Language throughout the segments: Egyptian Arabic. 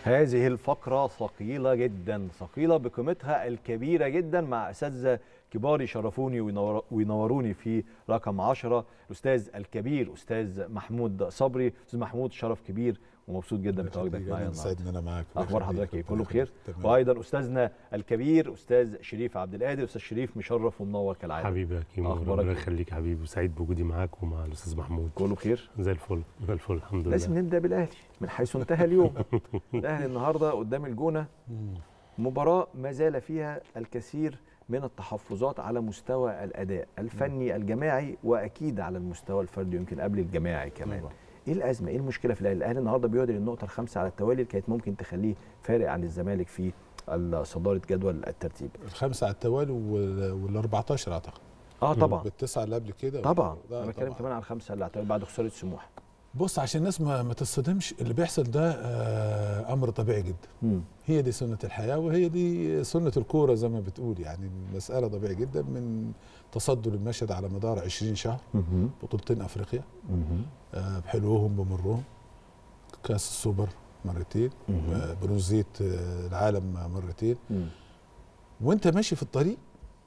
هذه الفقرة ثقيلة جدا ثقيلة بقيمتها الكبيرة جدا مع أساتذة كبار يشرفوني وينور- وينوروني في رقم 10 الأستاذ الكبير أستاذ محمود صبري أستاذ محمود شرف كبير ومبسوط جدا بتواجدك معايا النهارده سعيد ان انا معاك اخبار حضرتك ايه كله بخير تمام. وايضا استاذنا الكبير استاذ شريف عبد القادر استاذ شريف مشرف ومنور كالعاده حبيبي يا كيمو أخبارك ربنا إيه؟ يخليك حبيبي وسعيد بوجودي معاك ومع الاستاذ محمود كله بخير زي الفل زي الفل الحمد لله لازم نبدا بالاهلي من حيث انتهى اليوم الاهلي النهارده قدام الجونه مباراه ما زال فيها الكثير من التحفظات على مستوى الاداء الفني الجماعي واكيد على المستوى الفردي يمكن قبل الجماعي كمان طبعا. ايه الازمه ايه المشكله في الاهلي الاهلي النهارده بيهدر النقطه الخامسه على التوالي اللي كانت ممكن تخليه فارق عن الزمالك في صداره جدول الترتيب الخمسه على التوالي وال وال 14 اعتقد اه طبعا بالتسعه اللي قبل كده طبعا لا انا بتكلم طبعاً. كمان على الخمسه اللي على التوالي بعد خساره سموحه بص عشان الناس ما, ما تصدمش اللي بيحصل ده آه امر طبيعي جدا مم. هي دي سنه الحياه وهي دي سنه الكوره زي ما بتقول يعني المساله طبيعي جدا من تصدر المشهد على مدار 20 شهر مهم. بطولتين افريقيا مهم. آه بحلوهم بمرهم كاس السوبر مرتين مهم. آه برونزيه آه العالم مرتين مم. وانت ماشي في الطريق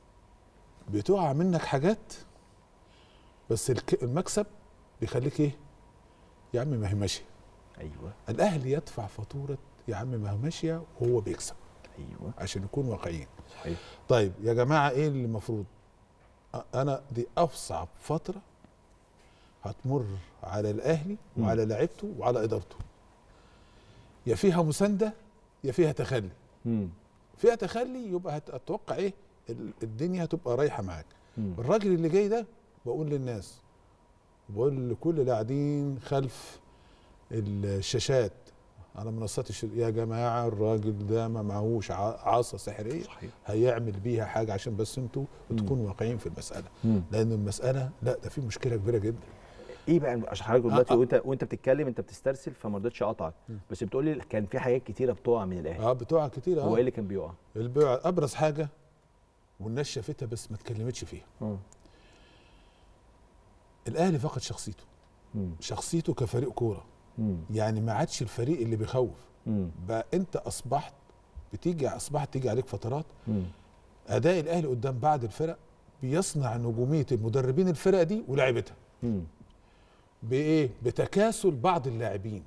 بتقع منك حاجات بس الك- المكسب بيخليك ايه يا عم ما هي ماشيه ايوه الاهلي يدفع فاتوره يا عم ما هي ماشيه وهو بيكسب ايوه عشان نكون واقعيين صحيح طيب يا جماعه ايه اللي المفروض أ- انا دي اصعب فتره هتمر على الاهلي مم. وعلى لعيبته وعلى ادارته يا فيها مسانده يا فيها تخلي مم. فيها تخلي يبقى هت- هتتوقع ايه ال- الدنيا هتبقى رايحه معاك مم. الراجل اللي جاي ده بقول للناس بقول لكل اللي قاعدين خلف الشاشات على منصات الش... يا جماعه الراجل ده ما معهوش ع- عصا سحريه صحيح هيعمل بيها حاجه عشان بس انتوا تكونوا واقعيين في المساله مم. لان المساله لا ده في مشكله كبيره جدا ايه بقى عشان حضرتك دلوقتي آه، آه. وانت وانت بتتكلم انت بتسترسل فما رضيتش اقطعك مم. بس بتقول لي كان في حاجات كتيره بتقع من الاهلي اه بتوع كتير هو ايه اه اللي كان بيقع؟ البيع ابرز حاجه والناس شافتها بس ما اتكلمتش فيها مم. الاهلي فقد شخصيته مم. شخصيته كفريق كوره مم. يعني ما عادش الفريق اللي بيخوف مم. بقى انت اصبحت بتيجي اصبحت تيجي عليك فترات مم. اداء الاهلي قدام بعض الفرق بيصنع نجوميه المدربين الفرق دي ولاعيبتها مم. بايه بتكاسل بعض اللاعبين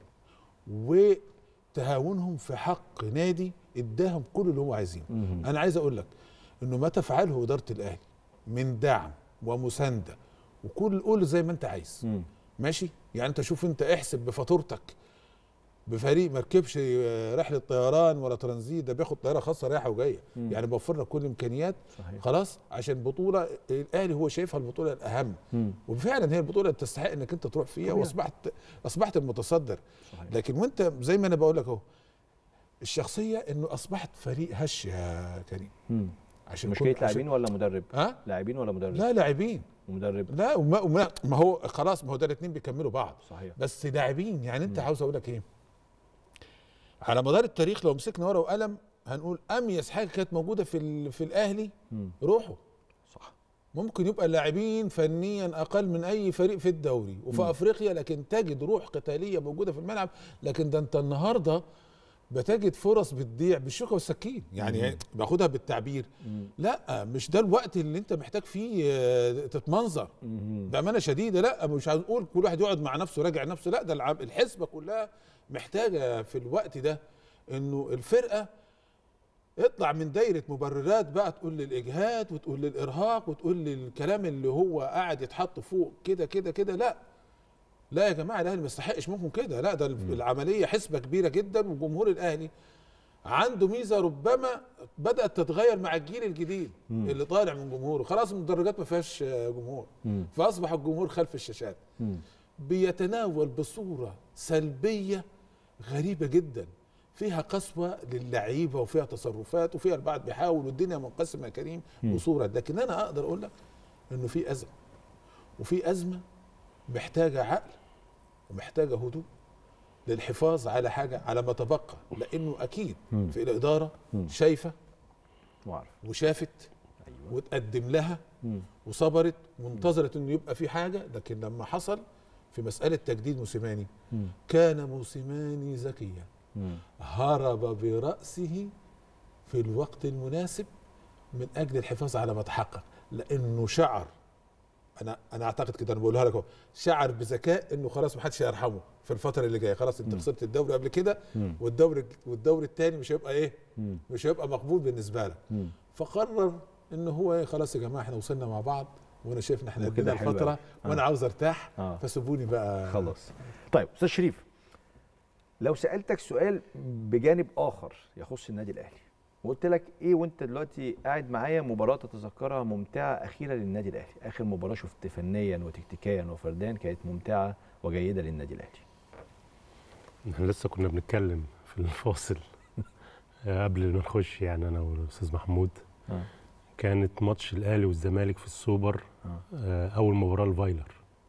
وتهاونهم في حق نادي اداهم كل اللي هو عايزينه مم. انا عايز اقول لك انه ما تفعله اداره الاهلي من دعم ومسانده وكل قول زي ما انت عايز مم. ماشي يعني انت شوف انت احسب بفاتورتك بفريق ما ركبش آه، رحله طيران ولا ترانزيت ده بياخد طياره خاصه رايحه وجايه مم. يعني بوفر لك كل الامكانيات صحيح خلاص عشان بطوله الاهلي هو شايفها البطوله الاهم مم. وفعلا هي البطوله اللي تستحق انك انت تروح فيها طبيعي. واصبحت اصبحت المتصدر صحيح لكن وانت زي ما انا بقول لك اهو الشخصيه انه اصبحت فريق هش يا كريم مم. عشان مشكله يكون- عشان- لاعبين ولا مدرب؟ ها لاعبين ولا مدرب؟ لا لاعبين مدرب لا وما, وما ما هو خلاص ما هو ده الاثنين بيكملوا بعض صحيح بس لاعبين يعني انت مم. عاوز اقول لك ايه على مدار التاريخ لو مسكنا ورقه وقلم هنقول اميز حاجه كانت موجوده في ال- في الاهلي مم. روحه صح ممكن يبقى اللاعبين فنيا اقل من اي فريق في الدوري وفي مم. افريقيا لكن تجد روح قتاليه موجوده في الملعب لكن ده انت النهارده بتجد فرص بتضيع بالشوكه والسكين يعني مم. باخدها بالتعبير مم. لا مش ده الوقت اللي انت محتاج فيه آه، تتمنظر مم. بامانه شديده لا مش هنقول كل واحد يقعد مع نفسه راجع نفسه لا ده العب- الحسبه كلها محتاجه في الوقت ده انه الفرقه اطلع من دايره مبررات بقى تقول للاجهاد وتقول للارهاق وتقول للكلام اللي هو قاعد يتحط فوق كده كده كده لا لا يا جماعه الاهلي ما يستحقش منكم كده لا ده العمليه حسبه كبيره جدا وجمهور الاهلي عنده ميزه ربما بدات تتغير مع الجيل الجديد مم. اللي طالع من جمهوره خلاص المدرجات ما فيهاش آه، جمهور مم. فاصبح الجمهور خلف الشاشات مم. بيتناول بصوره سلبيه غريبه جدا فيها قسوه للعيبه وفيها تصرفات وفيها البعض بيحاول والدنيا منقسمه يا كريم مم. بصوره لكن انا اقدر اقول لك انه في ازمه وفي ازمه محتاجه عقل ومحتاجه هدوء للحفاظ على حاجه على ما تبقى لانه اكيد مم. في الاداره مم. شايفه وعارف وشافت ايوه وتقدم لها مم. وصبرت وانتظرت انه يبقى في حاجه لكن لما حصل في مساله تجديد موسيماني مم. كان موسيماني ذكيا هرب براسه في الوقت المناسب من اجل الحفاظ على ما تحقق لانه شعر انا انا اعتقد كده انا بقولها لك أهو، شعر بذكاء انه خلاص ما حدش هيرحمه في الفتره اللي جايه خلاص انت خسرت الدوري قبل كده والدوري والدوري الثاني مش هيبقى ايه مش هيبقى مقبول بالنسبه لك فقرر ان هو ايه خلاص يا جماعه احنا وصلنا مع بعض وانا شايف ان احنا وكده قدنا حلو الفتره أوي. آه. وانا عاوز ارتاح آه. فسيبوني بقى خلاص طيب استاذ شريف لو سالتك سؤال بجانب اخر يخص النادي الاهلي وقلت لك ايه وانت دلوقتي قاعد معايا مباراه تتذكرها ممتعه اخيره للنادي الاهلي اخر مباراه شفت فنيا وتكتيكيا وفرديا كانت ممتعه وجيده للنادي الاهلي احنا لسه كنا بنتكلم في الفاصل قبل ما نخش يعني انا والاستاذ محمود آه. كانت ماتش الاهلي والزمالك في السوبر آه. آه، اول مباراه الفايلر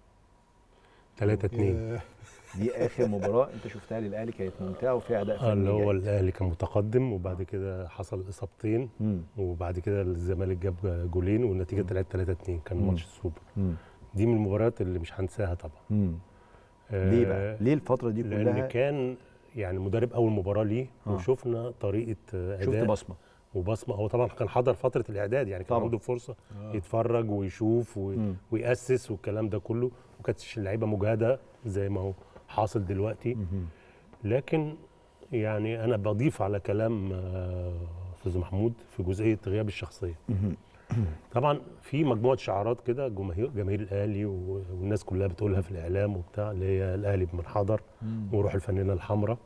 3 2 ياه. دي اخر مباراه انت شفتها للاهلي كانت ممتعه وفيها اداء فني آه، اللي هو جيد. الاهلي كان متقدم وبعد كده حصل اصابتين مم. وبعد كده الزمالك جاب جولين والنتيجه طلعت 3 2 كان مم. ماتش السوبر مم. دي من المباريات اللي مش هنساها طبعا مم. آه، ليه بقى ليه الفتره دي لان كلها كان يعني مدرب اول مباراه ليه آه. وشفنا طريقه آه، شفت اداء بصمه وبصمه هو طبعا كان حضر فتره الاعداد يعني كان طبعاً. عنده فرصه آه. يتفرج ويشوف و... مم. ويأسس والكلام ده كله وما كانتش اللعيبه مجهده زي ما هو حاصل دلوقتي مهم. لكن يعني انا بضيف على كلام آه، استاذ محمود في جزئيه غياب الشخصيه مهم. طبعا في مجموعه شعارات كده جماهير جماهير الاهلي و- والناس كلها بتقولها في الاعلام وبتاع اللي هي الاهلي بمنحدر وروح الفانله الحمراء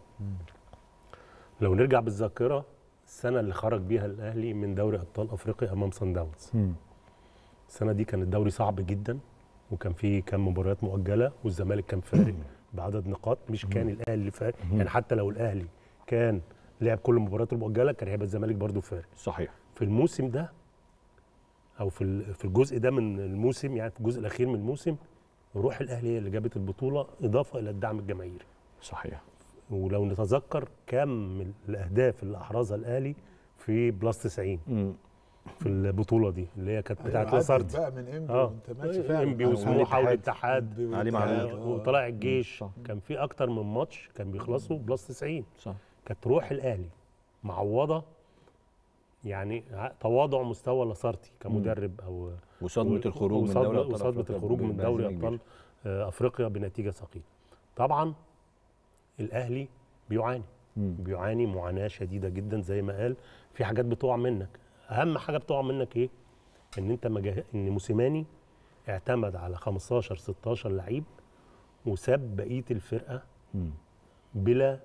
لو نرجع بالذاكره السنه اللي خرج بيها الاهلي من دوري ابطال افريقيا امام صن داونز مم. السنه دي كان الدوري صعب جدا وكان في كام مباريات مؤجله والزمالك كان فارق بعدد نقاط مش كان الاهلي اللي فارق يعني حتى لو الاهلي كان لعب كل مبارياته المؤجله كان هيبقى الزمالك برضو فارق صحيح في الموسم ده او في ال- في الجزء ده من الموسم يعني في الجزء الاخير من الموسم روح الاهلي هي اللي جابت البطوله اضافه الى الدعم الجماهيري صحيح ولو نتذكر كم من الاهداف اللي احرزها الاهلي في بلس 90 مم. في البطوله دي اللي هي كانت أيوة، بتاعت عدت لاسارتي بقى من انبي اه وانت ماشي فعلا انبي آه، وسموحه والاتحاد. والاتحاد إنبي علي والاتحاد، معلول. آه. وطلع الجيش صح. كان في اكتر من ماتش كان بيخلصوا بلس 90 صح كانت روح الاهلي معوضه يعني ع- تواضع مستوى لاسارتي كمدرب او وصدمه الخروج من وصدمة- دوري ابطال وصدمه أفريقيا الخروج من بهزيمة دوري كبيرة. ابطال آه، افريقيا بنتيجه ثقيله طبعا الاهلي بيعاني مم. بيعاني معاناه شديده جدا زي ما قال في حاجات بتقع منك اهم حاجه بتقع منك ايه ان انت مجه... ان موسيماني اعتمد على 15 16 لعيب وساب بقيه الفرقه مم. بلا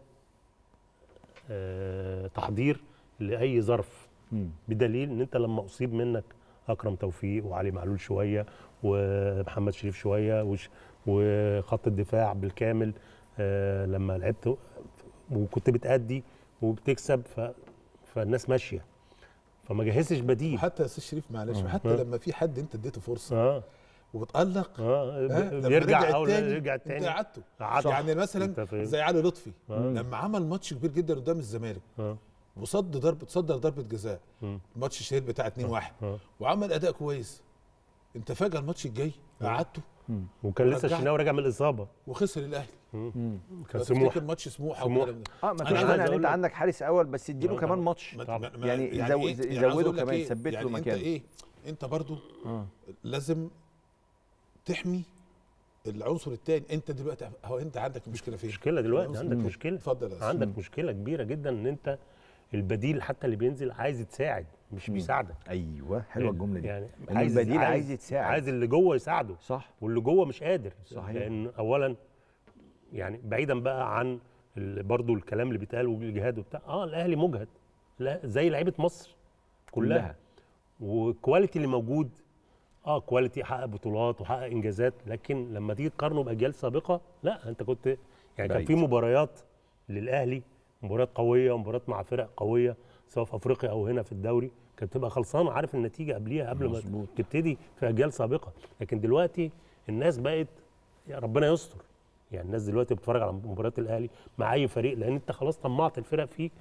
آه تحضير لاي ظرف مم. بدليل ان انت لما اصيب منك اكرم توفيق وعلي معلول شويه ومحمد شريف شويه وش وخط الدفاع بالكامل آه لما لعبت وكنت بتأدي وبتكسب ف فالناس ماشيه فما جهزتش بديل وحتى يا استاذ شريف معلش آه. وحتى لما في حد انت اديته فرصه اه وبتألق اه ها، ب- لما بيرجع رجع او التاني يرجع انت التاني قعدته قعدت. يعني انت مثلا فاهم؟ زي علي لطفي آه. لما عمل ماتش كبير جدا قدام الزمالك اه وصد ضربه صدر ضربه جزاء مم. الماتش الشهير بتاع 2 1 آه. وعمل اداء كويس انت فجاه الماتش الجاي قعدته وكان لسه رجعت. الشناوي راجع من الاصابه وخسر الاهلي مم. كان لو سموح تفتكر ماتش سموحه سموحة. والكلام ده. اه ما أنا فيش عايز مانع ان أقول انت لك- عندك حارس اول بس اديله آه، كمان طبعاً. ماتش ما- طبعاً. ما- ما- يعني إيه؟ يزود- يعني يزودوا عاوز أقول لك كمان، إيه؟ يثبت له يعني مكانه. انت ايه انت برضو اه لازم تحمي العنصر الثاني انت دلوقتي هو انت عندك مشكله فين مشكله دلوقتي العنصر عندك التاني. مشكله اتفضل يا أستاذ. عندك مشكله كبيره جدا ان انت البديل حتى اللي بينزل عايز يتساعد مش بيساعدك ايوه حلوه الجمله دي يعني إن البديل عايز يتساعد. عايز اللي جوه يساعده صح واللي جوه مش قادر صحيح. لان اولا يعني بعيدا بقى عن ال- برضو الكلام اللي بيتقال والجهاد وبتاع اه الاهلي مجهد لا زي لعيبه مصر كلها, كلها. والكواليتي اللي موجود اه كواليتي حقق بطولات وحقق انجازات لكن لما تيجي تقارنه باجيال سابقه لا انت كنت يعني كان بعيد. في مباريات للاهلي مباريات قويه ومباريات مع فرق قويه سواء في افريقيا او هنا في الدوري كانت تبقى خلصانه عارف النتيجه قبليها قبل مظبوط. ما تبتدي في اجيال سابقه لكن دلوقتي الناس بقت يا ربنا يستر يعني الناس دلوقتي بتتفرج على مباريات الاهلي مع اي فريق لان انت خلاص طمعت الفرق فيك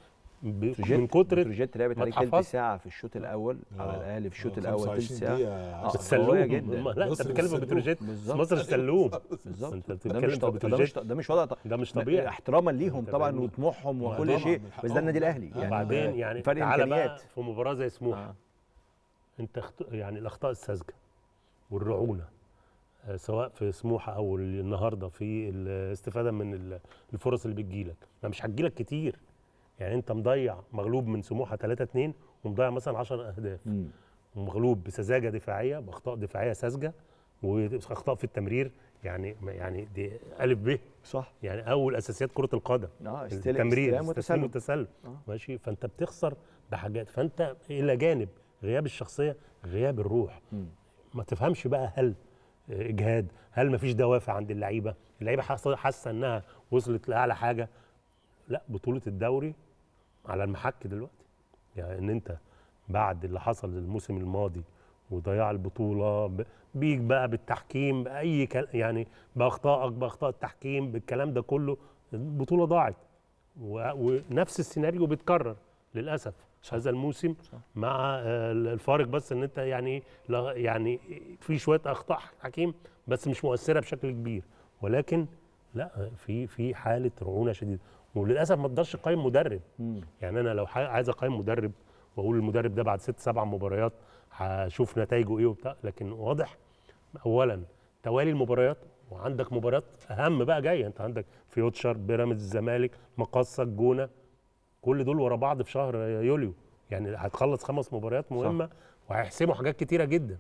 ب- بتروجيت من كتر بتروجيت لعبت ما عليه تلت اتحفظ. ساعه في الشوط الاول على آه. الاهلي في الشوط آه، الاول تلت 25 ساعه دقيقة آه، عشان- السلوم قوية جدا. ما- لا انت مصر بتتكلم في السلوم. بتروجيت بالظبط. مصر السلوم بالظبط انت ده بتتكلم مش في طب... ده مش بتروجيت ده مش وضع ده مش طبيعي احتراما ليهم انت طبعا فاهمني؟ وطموحهم ما وكل طبعاً، شيء من بس حقهم ده النادي ده. الاهلي آه. يعني وبعدين يعني فرق تعالى بقى امكانيات في مباراه زي سموحه آه. انت اخت... يعني الاخطاء الساذجه والرعونه آه، سواء في سموحه او النهارده في الاستفاده من ال- الفرص اللي بتجيلك ما مش هتجيلك كتير يعني انت مضيع مغلوب من سموحه 3 2 ومضيع مثلا 10 اهداف مم. ومغلوب بسذاجه دفاعيه باخطاء دفاعيه ساذجه واخطاء في التمرير يعني يعني دي الف ب صح يعني اول اساسيات كره القدم اه استل- التمرير استلام التسليم وتسلم والتسلل آه. ماشي فانت بتخسر بحاجات فانت الى جانب غياب الشخصيه غياب الروح مم. ما تفهمش بقى هل اجهاد هل ما فيش دوافع عند اللعيبه اللعيبه حاسه حاسه انها وصلت لاعلى حاجه لا بطوله الدوري على المحك دلوقتي يعني ان انت بعد اللي حصل الموسم الماضي وضياع البطوله ب- بيك بقى بالتحكيم باي كل يعني باخطائك باخطاء التحكيم بالكلام ده كله البطوله ضاعت و- ونفس السيناريو بيتكرر للاسف هذا الموسم مع آه، الفارق بس ان انت يعني لا- يعني في شويه اخطاء حكيم بس مش مؤثره بشكل كبير ولكن لا في في حاله رعونه شديده وللاسف ما تقدرش تقيم مدرب مم. يعني انا لو ح- عايز اقيم مدرب واقول المدرب ده بعد ست سبع مباريات هشوف نتائجه ايه وبتاع لكن واضح اولا توالي المباريات وعندك مباريات اهم بقى جايه انت عندك فيوتشر بيراميدز الزمالك مقصه الجونه كل دول ورا بعض في شهر يوليو يعني هتخلص خمس مباريات مهمه وهيحسموا حاجات كتيره جدا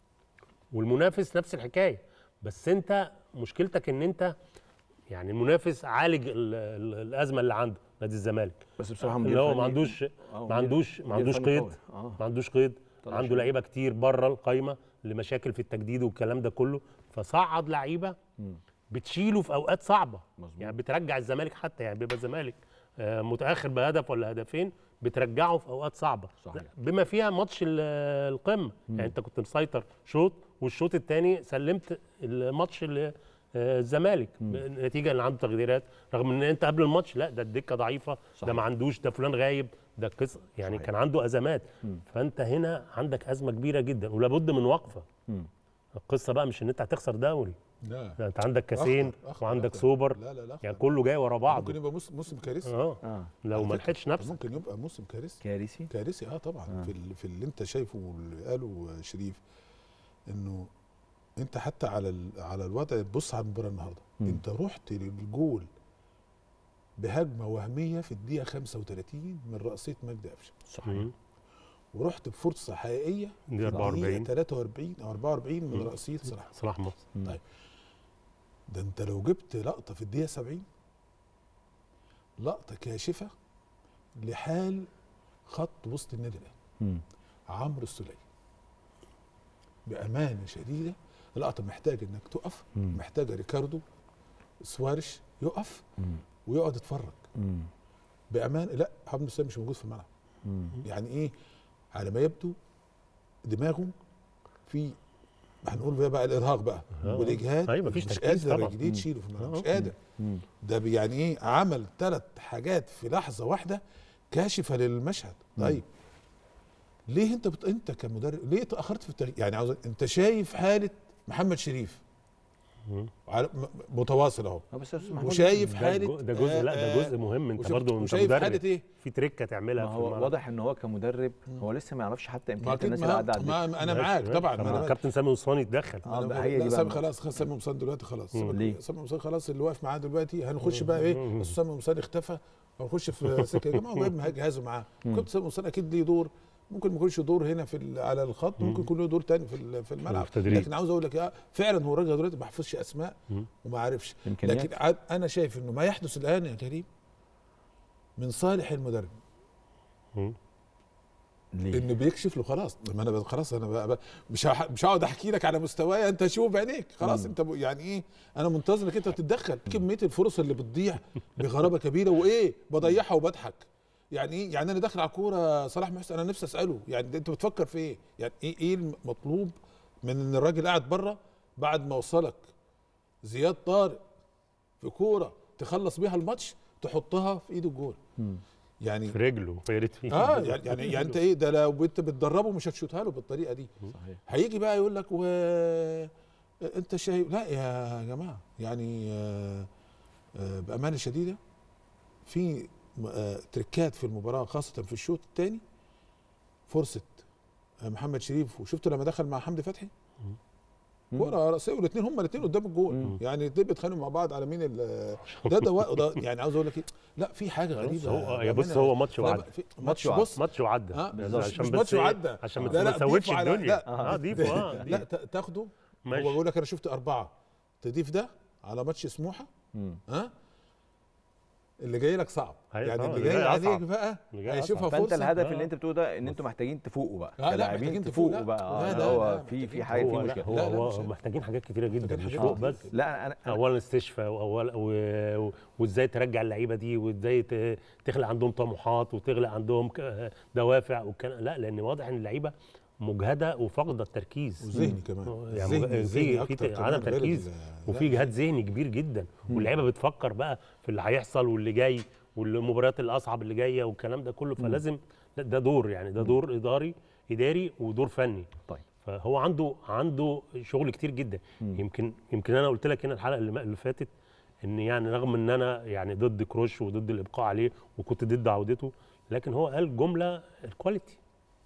والمنافس نفس الحكايه بس انت مشكلتك ان انت يعني المنافس عالج ال- ال- الازمه اللي عنده نادي الزمالك بس بصراحه اللي مدير هو فني- ما عندوش آه، ما مدير- عندوش ما مدير عندوش فني قيد قوي. اه ما عندوش قيد طلع عنده شباب. لعيبه كتير بره القايمه لمشاكل في التجديد والكلام ده كله فصعد لعيبه مم. بتشيله في اوقات صعبه مظبوط. يعني بترجع الزمالك حتى يعني بيبقى الزمالك آه، متاخر بهدف ولا هدفين بترجعه في اوقات صعبه صحيح. بما فيها ماتش ال- القمه يعني انت كنت مسيطر شوط والشوط الثاني سلمت الماتش ل- آه، الزمالك نتيجه ان عنده تغييرات رغم ان انت قبل الماتش لا ده الدكه ضعيفه ده صحيح. ما عندوش ده فلان غايب ده قصه يعني صحيح. كان عنده ازمات فانت هنا عندك ازمه كبيره جدا ولابد من وقفه مم. القصه بقى مش ان انت هتخسر دوري لا ده انت عندك كاسين أخطر- أخطر وعندك أخطر. سوبر لا لا لا يعني أخطر. كله جاي ورا بعض ممكن يبقى موسم موسم كارثي اه اه لو على ما فكرة، لحقتش نفسك ممكن يبقى موسم كارثي كارثي كارثي اه طبعا آه. في ال- في اللي انت شايفه واللي قاله شريف انه انت حتى على ال- على الوضع بص على المباراه النهارده مم. انت رحت للجول بهجمه وهميه في الدقيقه 35 من رأسية مجدي قفشه صحيح مم. ورحت بفرصه حقيقيه دي في 44. الدقيقه 43 او 44 من مم. رأسية صلاح صلاح مصر مم. طيب. ده انت لو جبت لقطه في الدقيقه 70 لقطه كاشفه لحال خط وسط النادي الاهلي مم. عمرو السولية بأمانة شديدة لقطة محتاجة إنك تقف مم. محتاجة ريكاردو سوارش يقف مم. ويقعد يتفرج مم. بأمانة لا عمرو السولية مش موجود في الملعب مم. يعني إيه على ما يبدو دماغه في هنقول بقى, بقى الإرهاق بقى آه. والإجهاد أيوة، مفيش مش تركيز قادر طبعا. رجليه تشيله في الملعب آه. مش قادر مم. ده بي- يعني إيه عمل ثلاث حاجات في لحظة واحدة كاشفة للمشهد مم. طيب ليه انت بت... انت كمدرب ليه تاخرت في التغيير يعني عاوز انت شايف حاله محمد شريف مم. على م- متواصل اهو آه، بس يا أستاذ محمود، وشايف ده حاله جو- ده جزء لا ده جزء مهم انت وشوف- برضه انت وشايف حاله مدرب ايه في تريكه تعملها ما في هو الملعب. واضح ان هو كمدرب هو لسه ما يعرفش حتى ما امكانيات اكيد الناس اللي ما, قاعده على ما الدكه انا ماشي، معاك ماشي. طبعا طب ما ما أنا كابتن سامي وصاني اتدخل اه أنا ده بقول- هي لا دي سامي بقى خلاص خلاص سامي قمصان دلوقتي خلاص مم. سيبك- ليه؟ سامي قمصان خلاص اللي واقف معاه دلوقتي هنخش بقى ايه مم. بس سامي قمصان اختفى هنخش في سكه يا جماعه هو جايب جهازه معاه كابتن سامي قمصان اكيد ليه دور ممكن ما يكونش دور هنا في ال- على الخط ممكن يكون له دور تاني في ال- في الملعب في التدريب. لكن عاوز اقول لك آه، فعلا هو الراجل دلوقتي ما حفظش اسماء مم. وما عرفش امكانيات لكن عاد- انا شايف انه ما يحدث الان يا كريم من صالح المدرب مم. ليه؟ انه بيكشف له خلاص ما انا ب- خلاص انا بقى بقى مش هح- مش هقعد احكي لك على مستواي انت شوف بعينيك خلاص مم. انت ب- يعني ايه انا منتظر انك انت تتدخل كميه الفرص اللي بتضيع بغرابه كبيره وايه بضيعها وبضحك يعني ايه يعني انا داخل على الكوره صلاح محسن انا نفسي اساله يعني انت بتفكر في ايه يعني ايه ايه المطلوب من ان الراجل قاعد بره بعد ما وصلك زياد طارق في كوره تخلص بيها الماتش تحطها في ايد الجول مم. يعني في رجله يا ريت فيه اه يعني يعني, يعني انت ايه ده لو انت بتدربه مش هتشوتها له بالطريقه دي صحيح هيجي بقى يقول لك و انت شايف لا يا جماعه يعني آه، آه، بامانه شديده في م- آه، تريكات في المباراه خاصه في الشوط الثاني فرصه آه، محمد شريف وشفته لما دخل مع حمدي فتحي مم. كوره راسيه والاثنين هم الاثنين قدام الجول مم. يعني الاثنين بيتخانقوا مع بعض على مين ال- ده ده, ده يعني عاوز اقول لك ايه لا في حاجه بص غريبه هو يا بص بأمانة. هو ماتش لا، وعدى في- ماتش ماتش وعدى. بص ماتش وعدى اه بس مش عشان مش بس ماتش إيه؟ وعدى عشان لا، ما لا، تسويش ضيفوا على- الدنيا لا. اه ضيفوا اه لا ضيف. تا- تاخده هو ماشي بيقول لك انا شفت اربعه تضيف ده على ماتش سموحه مم. ها اللي جاي لك صعب هي- يعني آه، اللي اللي جاي جاي عليك أصعب. بقى اللي جاي هيشوفها فانت فرصه الهدف آه. اللي انت بتقوله ده ان انتوا محتاجين تفوقوا بقى لا، لا، كلاعبين محتاجين تفوقوا تفوق، لا. بقى آه، لا، اللي لا، هو لا، في محتاجين في حاجه في هو لا مشكله هو, لا، لا، هو مش- محتاجين حاجات كتيره جدا محتاجين مش حاجات فوق كتير. بس لا انا انا اولا استشفاء واول و- و- وازاي ترجع اللعيبه دي وازاي ت- تخلق عندهم طموحات وتخلق عندهم ك- دوافع والكلام لا لان واضح ان اللعيبه مجهده وفاقده التركيز وذهني كمان يعني ذهني- مج- ذهني في أكتر في كمان عدم غير تركيز ال- وفي لا، جهاد ذهني كبير جدا واللعيبه بتفكر بقى في اللي هيحصل واللي جاي والمباريات الاصعب اللي جايه والكلام ده كله فلازم لا، ده دور يعني ده دور اداري اداري ودور فني طيب فهو عنده عنده شغل كتير جدا يمكن يمكن انا قلت لك هنا الحلقه اللي اللي فاتت ان يعني رغم ان انا يعني ضد كروش وضد الابقاء عليه وكنت ضد عودته لكن هو قال جمله الكواليتي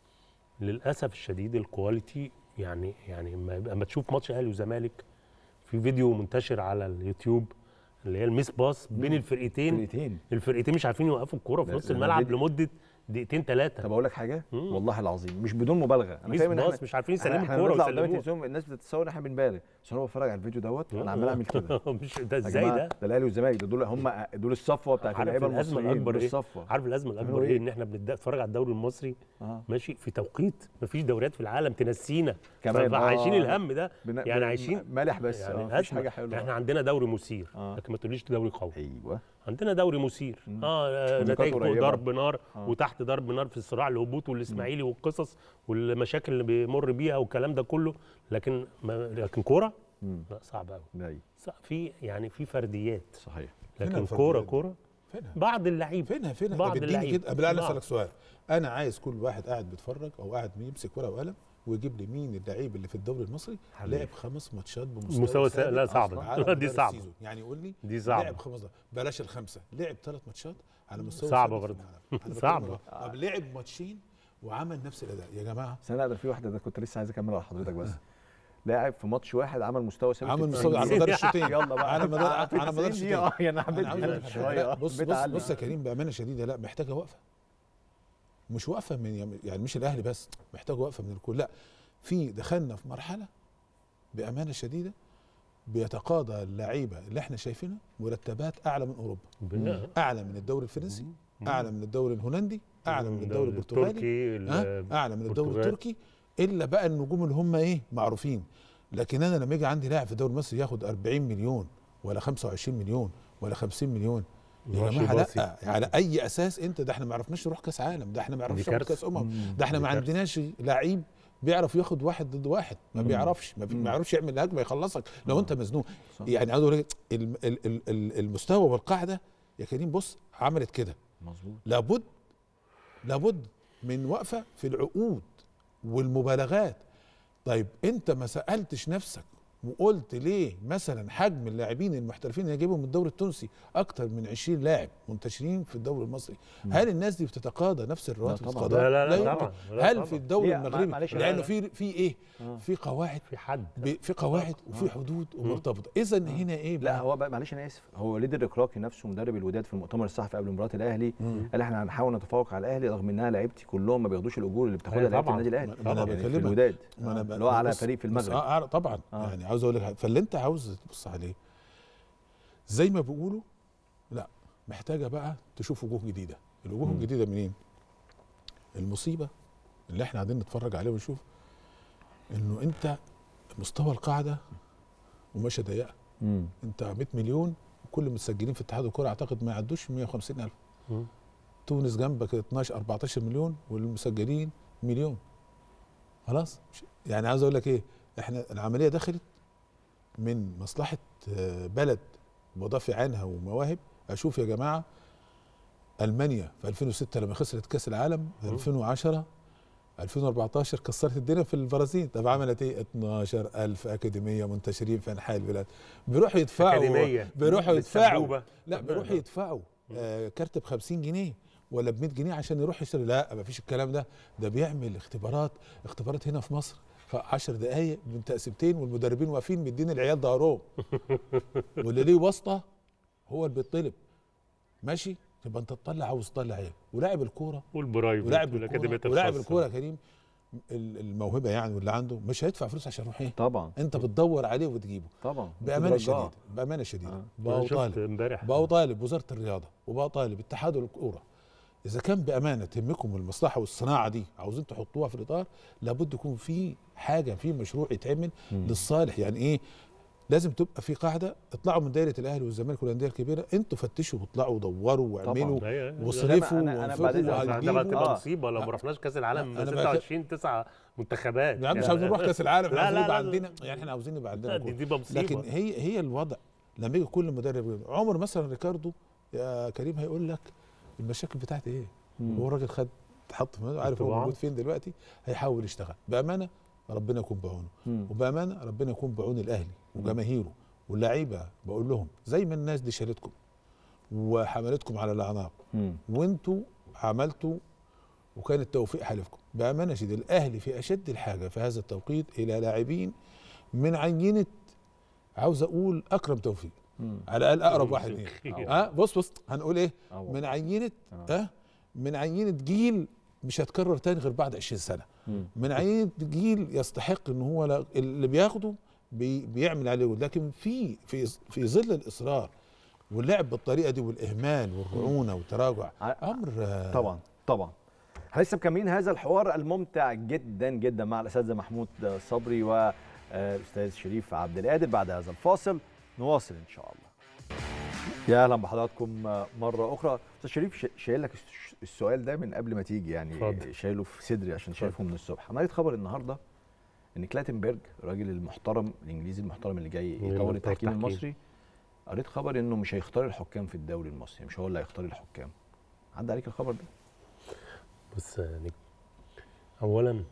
للاسف الشديد الكواليتي يعني يعني لما يبقى- اما تشوف ماتش اهلي وزمالك في فيديو منتشر على اليوتيوب اللي هي الميس باص بين الفرقتين فرقتين الفرقتين مش عارفين يوقفوا الكوره في لا، نص لا، الملعب فيديو- لمده دقيقتين ثلاثه طب اقول لك حاجه مم. والله العظيم مش بدون مبالغه انا ميس فاهم ان احنا باص مش عارفين احنا يسلموا احنا الكوره بنطلع قدام ويسلموها التلفزيون الناس بتتصور ان احنا بنبالغ بس انا بتفرج على الفيديو دوت انا عمال اعمل كده مش ده يا ازاي جماعة، ده ده الاهلي والزمالك ده دول هم دول الصفوه بتاعت عارف اللعيبه الازمه المصريين الاكبر دول ايه الصفوه عارف الازمه الاكبر عملوا ايه إيه؟ ان احنا بنتفرج على الدوري المصري اه ماشي في توقيت مفيش دوريات في العالم تنسينا كمان، كمان عايشين آه. الهم ده بن- يعني بن- عايشين مالح بس يعني اه مفيش أزمة. حاجه حلوه احنا عندنا دوري مثير آه. لكن ما تقوليش دوري قوي ايوه عندنا دوري مثير مم. اه آه، ونقاط نتائج فوق قريبة. ضرب نار آه. وتحت ضرب نار في الصراع الهبوط والاسماعيلي والقصص والمشاكل اللي بيمر بيها والكلام ده كله لكن ما لكن كوره مم. لا صعب قوي ده أيوة. في يعني في فرديات صحيح فين لكن الفرديات كوره دي؟ كوره فينها بعض اللعيب فينها فينها بعض طب اديني اللعيب. كده بالله انا بعض. اسالك سؤال انا عايز كل واحد قاعد بيتفرج او قاعد يمسك ورقه وقلم ويجيب لي مين اللعيب اللي في الدوري المصري حلو. لعب خمس ماتشات بمستوى مستوى سا- ثابت لا أصلاً صعبة. على دي مدار صعبة. السيزون. يعني يقول لي دي صعبة. لعب خمس بلاش الخمسه لعب ثلاث ماتشات على مستوى صعبة ثابت في برضه. الملعب. أنا صعبة. بتكلم على- طب لعب ماتشين وعمل نفس الاداء يا جماعه بس انا اقدر في واحده ده كنت لسه عايز اكملها لحضرتك بس لاعب في ماتش واحد عمل مستوى ثابت عمل في مستوى على 90 مدار الشوطين يلا بقى على مدار في على مدار 90 دقيقة. الشوطين اه يعني أنا عاوز أقول حبيت لك شويه لا، اه بص حبيت بص أعلق. بص يا كريم بامانه شديده لا محتاجه وقفه مش وقفه من يعني مش الاهلي بس محتاجه وقفه من الكل لا في دخلنا في مرحله بامانه شديده بيتقاضى اللعيبه اللي احنا شايفينها مرتبات اعلى من اوروبا بن- اعلى من الدوري الفرنسي اعلى من الدوري الهولندي اعلى من الدوري البرتغالي التركي ها؟ ال- اعلى من الدوري البرتغال. التركي الا بقى النجوم اللي هم ايه معروفين لكن انا لما يجي عندي لاعب في الدوري المصري ياخد 40 مليون ولا 25 مليون ولا 50 مليون يا ماشي جماعه باصي. لا على اي اساس انت ده احنا ما عرفناش نروح كاس عالم ده احنا ما عرفناش دي نروح كارثة. كاس امم مم. ده احنا دي ما كارثة. عندناش لعيب بيعرف ياخد واحد ضد واحد ما مم. بيعرفش ما, بي- مم. ما يعرفش يعمل هجمه يخلصك لو آه. انت مزنوق صح. يعني عاوز اقول لك الم- ال- ال- ال- المستوى والقاعده يا كريم بص عملت كده مظبوط لابد لابد من وقفه في العقود والمبالغات طيب انت ما سالتش نفسك وقلت ليه مثلا حجم اللاعبين المحترفين اللي جايبهم من الدوري التونسي اكتر من 20 لاعب منتشرين في الدوري المصري هل الناس دي بتتقاضى نفس الرواتب لا طبعاً. بتتقاضى؟ لا لا لا يمكن. طبعا لا هل طبعاً. في الدوري هي- مع- المغربي معلش، لا، لانه لا. في في ايه آه. في قواعد في حد ب- في قواعد وفي حدود ومرتبطه اذا هنا ايه لا بقى؟ هو بقى معلش انا اسف هو وليد الركراكي نفسه مدرب الوداد في المؤتمر الصحفي قبل مباراه الاهلي قال احنا هنحاول نتفوق على الاهلي رغم انها لعيبتي كلهم ما بياخدوش الاجور اللي بتاخدها أيوة لعيبه طبعاً. النادي الاهلي ما أنا يعني في بكلمك. الوداد ما أنا آه، ب- اللي هو على بص- فريق في بص- المغرب آه آه طبعا آه. يعني عاوز اقول لك حاجة. فاللي انت عاوز تبص عليه زي ما بيقولوا لا محتاجه بقى تشوف وجوه جديده الوجوه مم. الجديده منين المصيبه اللي احنا قاعدين نتفرج عليه ونشوف انه انت مستوى القاعده وماشيه ضيقه مم. انت 100 مليون كل المتسجلين في اتحاد الكره اعتقد ما يعدوش 150 الف مم. تونس جنبك 12 14 مليون والمسجلين مليون خلاص مش- يعني عاوز اقول لك ايه احنا العمليه دخلت من مصلحه آه، بلد مضافي عنها ومواهب اشوف يا جماعه المانيا في 2006 لما خسرت كاس العالم 2010 2014 كسرت الدنيا في البرازيل طب عملت ايه 12000 اكاديميه منتشرين في انحاء البلاد بيروحوا يدفعوا أكاديمية. بيروحوا يدفعوا بالسبوبة. لا بيروحوا يدفعوا آه كارت ب 50 جنيه ولا ب 100 جنيه عشان يروح يشتري لا ما فيش الكلام ده ده بيعمل اختبارات اختبارات هنا في مصر في 10 دقائق من تقسيمتين والمدربين واقفين مدين العيال ظهرهم واللي ليه واسطه هو اللي بيطلب ماشي يبقى انت تطلع عاوز تطلع ايه ولاعب الكوره والبرايفت ولاعب والاكاديميات الكوره ولاعب الخاصة. الكوره يا كريم ال- الموهبه يعني واللي عنده مش هيدفع فلوس عشان يروح ايه طبعا انت بتدور عليه وتجيبه طبعا بامانه بترجعه. شديده بامانه شديده آه. بقى أنا شفت طالب امبارح بقى طالب وزاره الرياضه وبقى طالب اتحاد الكوره اذا كان بامانه تهمكم المصلحه والصناعه دي عاوزين تحطوها في الاطار لابد يكون في حاجه في مشروع يتعمل للصالح يعني ايه لازم تبقى في قاعده اطلعوا من دايره الاهلي والزمالك والانديه الكبيره انتوا فتشوا واطلعوا ودوروا واعملوا أيوة، أيوة. واصرفوا أنا- أنا وانفقوا بعدين- ده وهتجيبوا. هتبقى آه. مصيبه لو ما رحناش كاس العالم أنا بقى- 26 9 منتخبات يا عم مش يعني- عاوزين نروح كاس العالم احنا لا، عاوزين لا، يبقى لا. عندنا يعني احنا عاوزين يبقى عندنا لا، دي كورة. دي بقى مصيبه لكن هي هي الوضع لما يجي كل مدرب يقول- عمر مثلا ريكاردو يا كريم هيقول لك المشاكل بتاعتي ايه هو الراجل خد اتحط في مكانه، عارف هو طبعاً. موجود فين دلوقتي هيحاول يشتغل بامانه ربنا يكون بعونه مم. وبامانه ربنا يكون بعون الاهلي وجماهيره واللعيبه بقول لهم زي ما الناس دي شالتكم وحملتكم على الاعناق مم. وانتوا عملتوا وكان التوفيق حلفكم بامانه شديده الاهلي في اشد الحاجه في هذا التوقيت الى لاعبين من عينه عاوز اقول اكرم توفيق مم. على الاقل اقرب واحد ليه آه. ها بص بص هنقول ايه آه. من عينه آه. اه من عينه جيل مش هتكرر تاني غير بعد 20 سنه مم. من عينه جيل يستحق ان هو لا- اللي بياخده بي بيعمل عليه لكن في في في ظل الاصرار واللعب بالطريقه دي والاهمال والرعونه والتراجع ع- امر آه، طبعا طبعا احنا لسه مكملين هذا الحوار الممتع جدا جدا مع الاساتذه محمود صبري والاستاذ شريف عبد القادر بعد هذا الفاصل نواصل ان شاء الله يا اهلا بحضراتكم مره اخرى استاذ شريف ش- شايل لك الس- السؤال ده من قبل ما تيجي يعني اتفضل. شايله في صدري عشان شايفه من الصبح انا قريت خبر النهارده ان كلاتنبرج الراجل المحترم الانجليزي المحترم اللي جاي اللي يطور بتاع التحكيم التحكيم. المصري قريت خبر انه مش هيختار الحكام في الدوري المصري مش هو اللي هيختار الحكام عدى عليك الخبر ده بص يا نجم اولا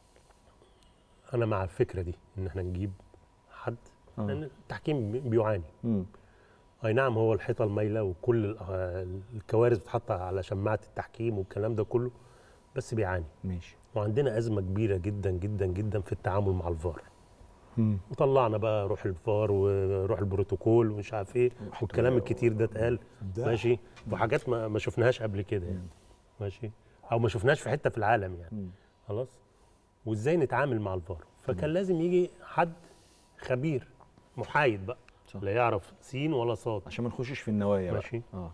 انا مع الفكره دي ان احنا نجيب حد آه. لان التحكيم بي- بيعاني مم. اي نعم هو الحيطه المايله وكل ال- آه، الكوارث بتحط على شماعه التحكيم والكلام ده كله بس بيعاني ماشي وعندنا ازمه كبيره جدا جدا جدا في التعامل مع الفار مم. وطلعنا بقى روح الفار وروح البروتوكول ومش عارف ايه والكلام الكتير ده اتقال ده ماشي وحاجات ما, ما شفناهاش قبل كده يعني ماشي او ما شفناهاش في حته في العالم يعني مم. خلاص وازاي نتعامل مع الفار فكان لازم يجي حد خبير محايد بقى صح. لا يعرف سين ولا صاد عشان ما نخشش في النوايا بقى ماشي. اه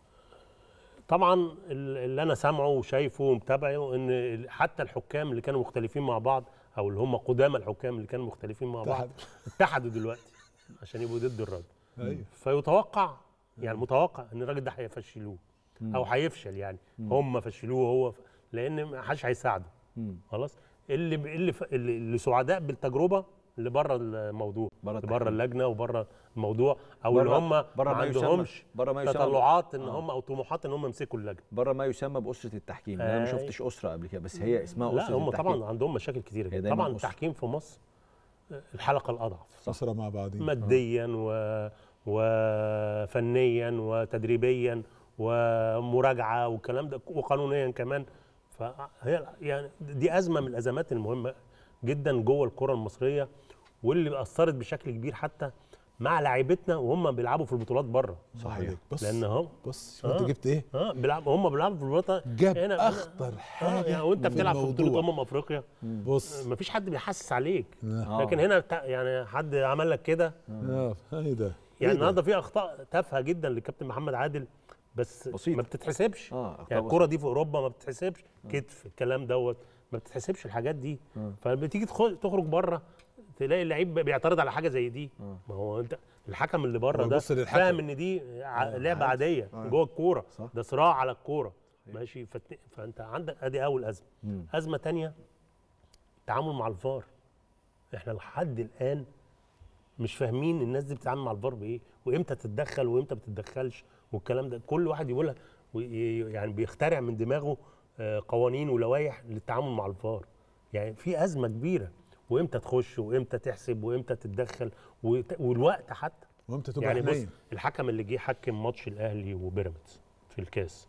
طبعا ال- اللي انا سامعه وشايفه ومتابعه ان ال- حتى الحكام اللي كانوا مختلفين مع بعض او اللي هم قدامى الحكام اللي كانوا مختلفين مع بعض اتحدوا دلوقتي عشان يبقوا ضد الراجل ايوه فيتوقع يعني متوقع ان الراجل ده هيفشلوه او هيفشل يعني هم فشلوه هو ف... لان ما حدش هيساعده مم. خلاص اللي اللي ف... اللي اللي سعداء بالتجربه اللي بره الموضوع بره اللي بره التحكيم. اللجنه وبره الموضوع او اللي بره- هم ما بره ما يسمى- عندهمش بره ما يسمى- تطلعات ان آه. هم او طموحات ان هم يمسكوا اللجنه بره ما يسمى باسره التحكيم انا ما أي. شفتش اسره قبل كده بس هي اسمها لا اسره هم التحكيم طبعا عندهم مشاكل كتيره هي جدا دايماً طبعا أسرة. التحكيم في مصر الحلقه الاضعف أسرة مع بعضين ماديا و... وفنيا وتدريبيا ومراجعه والكلام ده وقانونيا كمان فهي يعني دي ازمه من الازمات المهمه جدا جوه الكره المصريه واللي اثرت بشكل كبير حتى مع لاعيبتنا وهم بيلعبوا في البطولات بره صحيح بص لان هم بص شوف انت آه. جبت ايه اه بيلعبوا هم بيلعبوا في البطولات جاب هنا- اخطر اه حاجه يعني وانت في بتلعب في بطوله الموضوع. امم افريقيا بص مفيش حد بيحسس عليك آه. لكن هنا بتا- يعني حد عمل لك كده اه ايه ده يعني إيه ده؟ النهارده في اخطاء تافهه جدا للكابتن محمد عادل بس بسيطة. ما بتتحسبش اه أخطاء يعني الكره دي في اوروبا ما بتتحسبش كتف الكلام دوت ما بتتحسبش الحاجات دي فلما تيجي تخرج تخرج بره تلاقي اللعيب بيعترض على حاجه زي دي ما هو انت الحكم اللي بره هو ده بص للحكم. فاهم ان دي ع- لعبه عاديه جوه الكوره صح. ده صراع على الكوره ماشي فت- فانت عندك ادي اول ازمه مم. ازمه تانية التعامل مع الفار احنا لحد الان مش فاهمين الناس دي بتتعامل مع الفار بايه وامتى تتدخل وامتى ما بتتدخلش والكلام ده كل واحد يقول لك وي- يعني بيخترع من دماغه آه، قوانين ولوائح للتعامل مع الفار يعني في ازمه كبيره وامتى تخش وامتى تحسب وامتى تتدخل وت- والوقت حتى وانت تبقى يعني بص حنين الحكم اللي جه حكم ماتش الاهلي وبيراميدز في الكاس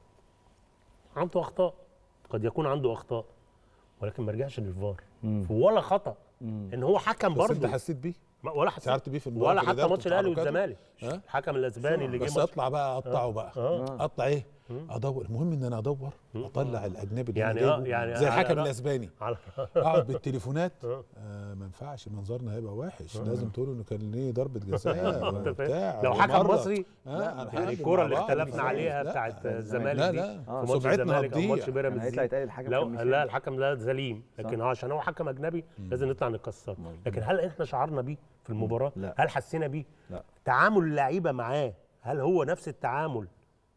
عنده اخطاء قد يكون عنده اخطاء ولكن ما رجعش للفار ولا خطا ان هو حكم بس انت برضه حسيت بيه ما- ولا حسيت شعرت بيه في المباراة ولا في حتى الإدارة ماتش الاهلي وتحركاته؟ والزمالك ها؟ الحكم الاسباني اللي جه بس ماتش اطلع بقى اقطعه بقى آه. اطلع ايه ادور المهم ان انا ادور اطلع الاجنبي اللي يعني أنا آه، جايبه يعني زي على الحكم رأ- الاسباني على اقعد بالتليفونات آه. آه ما ينفعش منظرنا هيبقى وحش لازم تقولوا انه كان ليه ضربه جزاء أنت فاهم؟ وبتاع لو حكم ومرة. مصري آه يعني هنحاسب الكرة مع اللي بعض اختلفنا مش عليها لا. بتاعت لا، الزمالك لا، دي لا. في آه. ماتش سمعتنا الزمالك او ماتش هتضيع. بيراميدز يعني دي. هيطلع يتقال الحكم لو كان مش لا فاهم. الحكم ده سليم لكن هو عشان هو حكم اجنبي لازم نطلع نكسره لكن هل احنا شعرنا بيه في المباراه لا. هل حسينا بيه لا. تعامل اللعيبه معاه هل هو نفس التعامل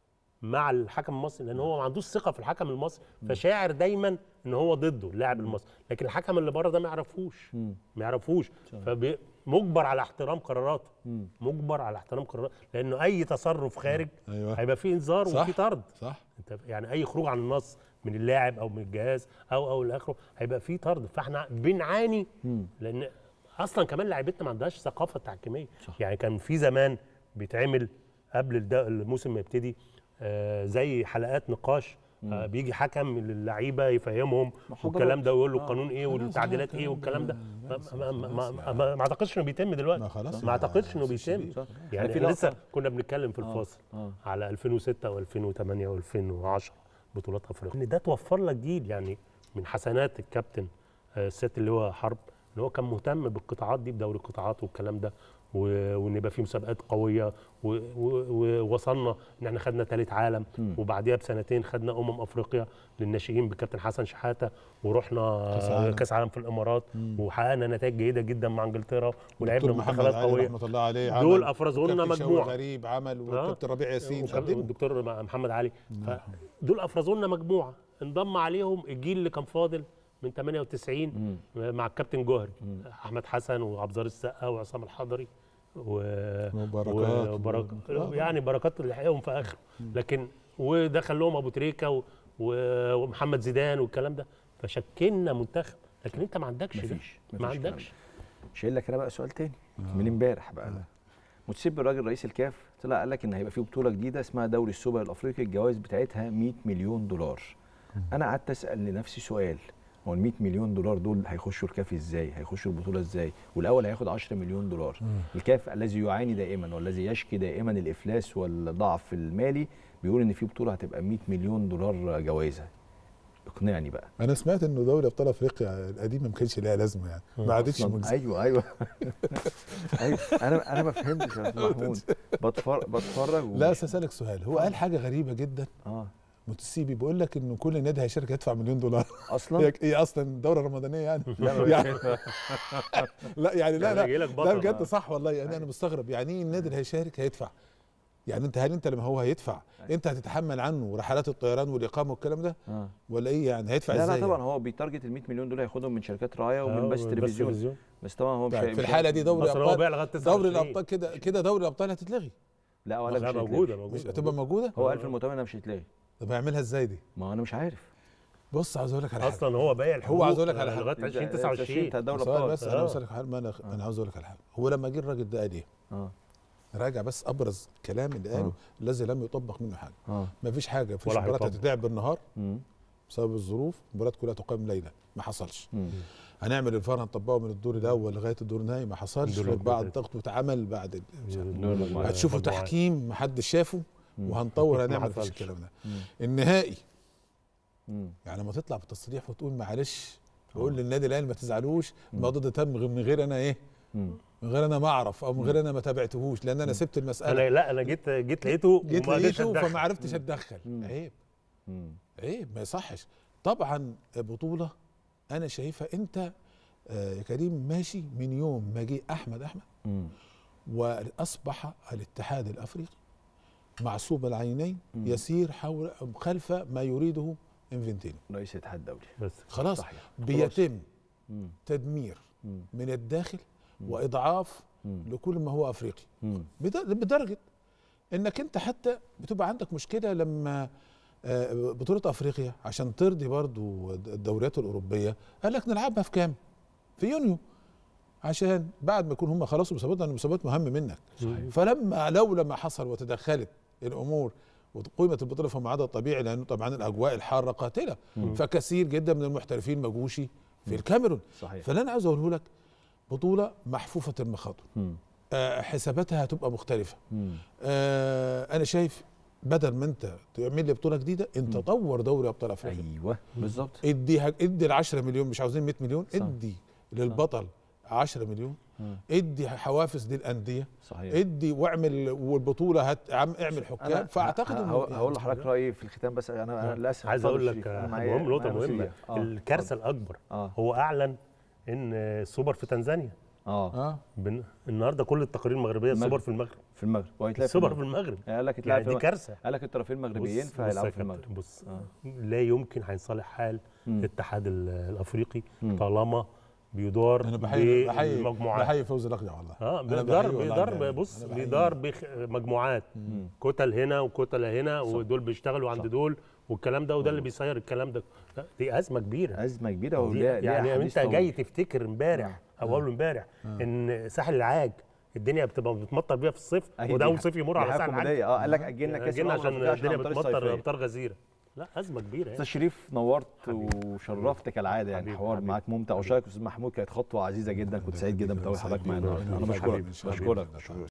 مع الحكم المصري لان هو ما عندوش ثقه في الحكم المصري فشاعر دايما ان هو ضده اللاعب المصري لكن الحكم اللي بره ده ما يعرفوش ما يعرفوش فمجبر على احترام قراراته مجبر على احترام قراراته لانه اي تصرف خارج أيوة. هيبقى فيه انذار صح. وفيه طرد صح انت يعني اي خروج عن النص من اللاعب او من الجهاز او او لاخره هيبقى فيه طرد فاحنا بنعاني لان اصلا كمان لعيبتنا ما عندهاش ثقافه تحكيميه يعني كان في زمان بيتعمل قبل الد- الموسم ما يبتدي آه زي حلقات نقاش آه بيجي حكم للعيبه يفهمهم والكلام ده ويقول له القانون ايه والتعديلات ايه والكلام ده ما, ما, ما, ما, ما, ما اعتقدش انه بيتم دلوقتي ما خلاص ما اعتقدش انه بيتم صح. يعني في احنا لسه لقطة- كنا بنتكلم في الفاصل آه. على 2006 و2008 و2010 بطولات افريقيا ان ده توفر لك جيل يعني من حسنات الكابتن آه، السيد اللي هو حرب ان هو كان مهتم بالقطاعات دي بدوري القطاعات والكلام ده و- وان يبقى في مسابقات قويه و- و- ووصلنا ان احنا خدنا ثالث عالم وبعديها بسنتين خدنا امم افريقيا للناشئين بالكابتن حسن شحاته ورحنا كأس كاس عالم. عالم, كاس عالم في الامارات وحققنا نتائج جيده جدا مع انجلترا ولعبنا دكتور محمد منتخبات علي قويه رحمه الله عليه دول عمل، أفرزوا لنا وكابتن شوقي مجموعة. غريب عمل آه. والكابتن ربيع ياسين وكان قدموا الدكتور مع محمد علي فدول افرزوا لنا مجموعه انضم عليهم الجيل اللي كان فاضل من 98 مع الكابتن جوهري احمد حسن وعبد السقا وعصام الحضري و... وبركات. وبرك... يعني بركات اللي لحقهم في اخره لكن ودخل لهم ابو تريكه و... و... ومحمد زيدان والكلام ده فشكلنا منتخب لكن انت ما عندكش ده. مفيش ما مفيش الكلام عندكش شايل لك انا بقى سؤال تاني من امبارح بقى متسيب الراجل رئيس الكاف طلع قال لك ان هيبقى في بطوله جديده اسمها دوري السوبر الافريقي الجوائز بتاعتها 100 مليون دولار انا قعدت اسال لنفسي سؤال هو ال 100 مليون دولار دول هيخشوا الكاف ازاي هيخشوا البطوله ازاي والاول هياخد 10 مليون دولار الكاف الذي يعاني دائما والذي يشكي دائما الافلاس والضعف المالي بيقول ان في بطوله هتبقى 100 مليون دولار جوائزها اقنعني بقى انا سمعت انه دوري ابطال افريقيا القديمه ما كانش لها لازمه يعني ما عادتش أصلاً. مجزيه ايوه ايوه ايوه انا انا ما فهمتش يا أستاذ محمود بتفرج بتفرج و- لا اسالك سؤال هو قال حاجه غريبه جدا اه متسيبي بيقول لك انه كل نادي هيشارك يدفع مليون دولار اصلا هي هي اصلا دوره رمضانيه يعني يعني لا يعني لا يعني يجي لا لك لا بطل. بجد صح والله يعني انا مستغرب يعني ايه النادي اللي هيشارك هيدفع يعني انت هل انت لما هو هيدفع انت هتتحمل عنه رحلات الطيران والاقامه والكلام ده آه. ولا ايه يعني هيدفع لا ازاي لا طبعا يعني؟ هو بيتارجت ال 100 مليون دول هياخدهم من شركات رايه آه، ومن بس بس تلفزيون تلفزيون. بس طبعا هو مش طيب هي- في مش الحاله هي- دي دوري اصلا هو بيع ابطال لغايه دوري 29 الابطال كده كده دوري الابطال هتتلغي لا ولا لا مش هيتلغي. موجوده مش موجوده هتبقى موجوده هو قال في المؤتمر انها مش هيتلغي طب هيعملها ازاي دي ما انا مش عارف بص عاوز اقول لك على حاجه اصلا هو بايع الحقوق عايز أقول لك على حاجة. لغايه 2029 بتاع دوري سؤال الابطال بس انا آه. بسألك حاجة ما انا انا عاوز اقول لك على حاجه هو لما جه الراجل ده قال ايه اه راجع بس ابرز الكلام اللي قاله آه. الذي لم يطبق منه حاجه اه ما فيش حاجه مفيش ولا مباراه هيطبق. هتتلعب بالنهار مم. بسبب الظروف المباراه كلها تقام ليلا ما حصلش مم. هنعمل الفار هنطبقه من الدور الاول لغايه الدور النهائي ما حصلش الدور بعد الأول. ضغط واتعمل بعد ال- مش عارف. دور المجموعات. هتشوفوا مجموعات. تحكيم محدش شافه وهنطور ما هنعمل فيش حصلش. الكلام ده مم. النهائي مم. يعني لما تطلع بالتصريح وتقول معلش بقول للنادي الاهلي ما تزعلوش الموضوع ده تم من غير انا ايه مم. من غير انا ما اعرف او من غير انا ما تابعتهوش لان انا سبت المساله انا لا انا جيت جيت لقيته جيت وما قدرتش لقيته أتدخل. فما عرفتش اتدخل مم. عيب مم. عيب ما يصحش طبعا بطوله انا شايفها انت آه، يا كريم ماشي من يوم ما جه احمد احمد مم. واصبح الاتحاد الافريقي معصوب العينين مم. يسير حول خلف ما يريده انفنتينو رئيس الاتحاد الدولي بس خلاص صحيح. بيتم مم. تدمير مم. من الداخل واضعاف مم. لكل ما هو افريقي مم. بد- بدرجه انك انت حتى بتبقى عندك مشكله لما آه، بطوله افريقيا عشان ترضي برضو الدوريات الاوروبيه قال لك نلعبها في كام في يونيو عشان بعد ما يكون هم خلصوا مسابقات لان المسابقات مهم منك صحيح. فلما لولا ما حصل وتدخلت الامور وقيمه البطوله في ميعادها الطبيعي لانه طبعا الاجواء الحاره قاتله فكثير جدا من المحترفين ما جوش في الكاميرون صحيح فاللي انا عاوز اقوله لك بطوله محفوفه المخاطر مم. آه، حساباتها هتبقى مختلفه مم. آه، انا شايف بدل ما انت تعمل لي بطوله جديده انت طور دوري ابطال افريقيا ايوه بالظبط ادي هج- ادي ال 10 مليون مش عاوزين 100 مليون صح. ادي للبطل 10 مليون مم. ادي حوافز للانديه صحيح ادي واعمل والبطوله هت عم اعمل حكام فاعتقد ه- انه هقول يعني هقول لحضرتك رايي في الختام بس انا انا للاسف عايز اتفضل اقول لك شريف. أنا آه، معايا- مهم نقطه معايا مهمه وسيلة. آه، الكارثه الاكبر اه هو اعلن ان السوبر في تنزانيا اه اه بن... النهارده كل التقارير المغربيه المغرب. السوبر في المغرب في المغرب وهيتلعب في السوبر في المغرب المغرب قال لك اتلعب يعني في دي المغرب. كارثه قال لك الطرفين المغربيين بص- بص فهيلعبوا يا في المغرب كابتن، بص آه. لا يمكن هينصلح حال مم. الاتحاد ال- الافريقي مم. طالما بيدار انا بحيي بحيي بالمجموعات بحيي فوزي الاقجع والله اه أنا بيدار بحييه والله بيدار يعني. بص أنا بحييه. بيدار بخ... مجموعات مم. كتل هنا وكتل هنا ودول بيشتغلوا عند صح. دول والكلام ده وده اللي بيسير الكلام ده لا، دي ازمه كبيره ازمه كبيره دي وليها ليها يعني حديث انت جاي طويل. تفتكر امبارح او اول امبارح ان ساحل العاج الدنيا بتبقى بتمطر بيها في الصيف أهي وده دي اول صيف يمر دي على حاجة ساحل العاج كوميدية. اه قال لك اجلنا كاس جينا الأمم عشان الأفريقية الدنيا الأمطار بتمطر الصيفية. امطار غزيره لا ازمه كبيره استاذ يعني. شريف نورت حبيبي. وشرفت كالعاده يعني حبيبي، حوار حبيبي. معاك ممتع وشارك استاذ محمود كانت خطوه عزيزه جدا كنت سعيد جدا بتواجد حضرتك معانا حبيبي، انا حبيبي، بشكرك حبيبي. بشكرك بشكرك